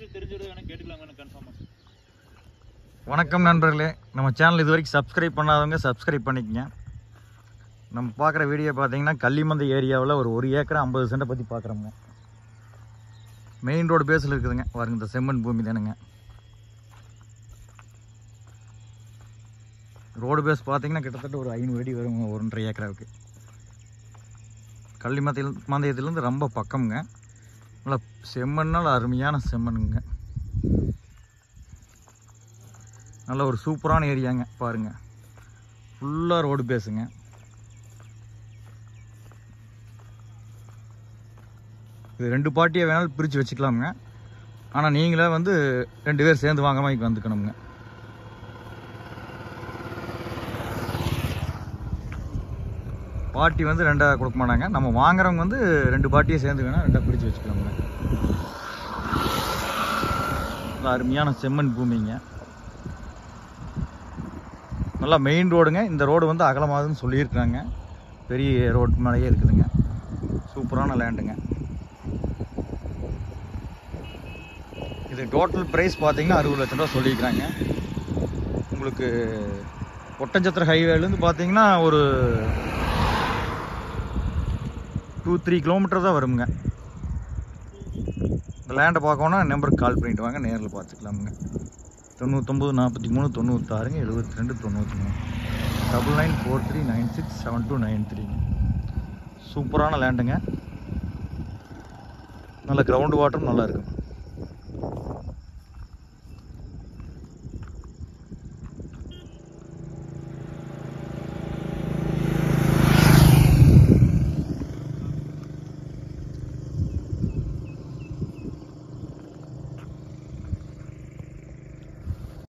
விஷயம் தெரிஞ்சுட்டு வேணா கேட்டுக்கலாங்க கன்ஃபார்மாக வணக்கம் நண்பர்களே நம்ம சேனல் இது வரைக்கும் சப்ஸ்கிரைப் பண்ணாதவங்க சப்ஸ்கிரைப் பண்ணிக்கங்க நம்ம பார்க்குற வீடியோ பார்த்தீங்கன்னா கள்ளிமந்தை ஏரியாவில் ஒரு ஒரு ஏக்கர் ஐம்பது சென்ட்டை பற்றி பார்க்குறோங்க மெயின் ரோடு பேஸில் இருக்குதுங்க பாருங்க இந்த செம்மண் பூமி தானுங்க ரோடு பேஸ் பார்த்தீங்கன்னா கிட்டத்தட்ட ஒரு ஐநூறு அடி வருங்க ஒன்றரை ஏக்கராவுக்கு கள்ளிமந்தையில் மந்தயத்துலேருந்து ரொம்ப பக்கம்ங்க நல்லா செம்மண்ணால் அருமையான செம்மண்ணுங்க நல்ல ஒரு சூப்பரான ஏரியாங்க பாருங்க ஃபுல்லாக ரோடு பேஸுங்க இது ரெண்டு பார்ட்டியை வேணாலும் பிரித்து வச்சுக்கலாமுங்க ஆனால் நீங்களே வந்து ரெண்டு பேர் சேர்ந்து வாங்க மாதிரி வந்துக்கணுங்க பார்ட்டி வந்து ரெண்டாக கொடுக்க மாட்டாங்க நம்ம வாங்குறவங்க வந்து ரெண்டு பார்ட்டியை சேர்ந்து வேணால் ரெண்டாக பிரித்து வச்சுக்கலாமுங்க நல்ல அருமையான செம்மண் பூமிங்க நல்லா மெயின் ரோடுங்க இந்த ரோடு வந்து அகலமாகுதுன்னு சொல்லியிருக்காங்க பெரிய ரோடு மேலேயே இருக்குதுங்க சூப்பரான லேண்டுங்க இது டோட்டல் ப்ரைஸ் பார்த்தீங்கன்னா அறுபது லட்சம் ரூபா சொல்லியிருக்கிறாங்க உங்களுக்கு ஒட்டஞ்சத்திர ஹைவேலேருந்து பார்த்தீங்கன்னா ஒரு டூ த்ரீ கிலோமீட்டர் தான் வருங்க இந்த லேண்டை பார்க்கணுன்னா நம்பருக்கு கால் பண்ணிட்டு வாங்க நேரில் பார்த்துக்கலாமுங்க தொண்ணூத்தொம்பது நாற்பத்தி மூணு தொண்ணூத்தாறுங்க எழுபத்தி ரெண்டு தொண்ணூற்றி மூணு double nine four three nine six seven two nine த்ரீங்க சூப்பரான லேண்டுங்க நல்ல கிரவுண்ட் வாட்டரும் நல்லா இருக்கும்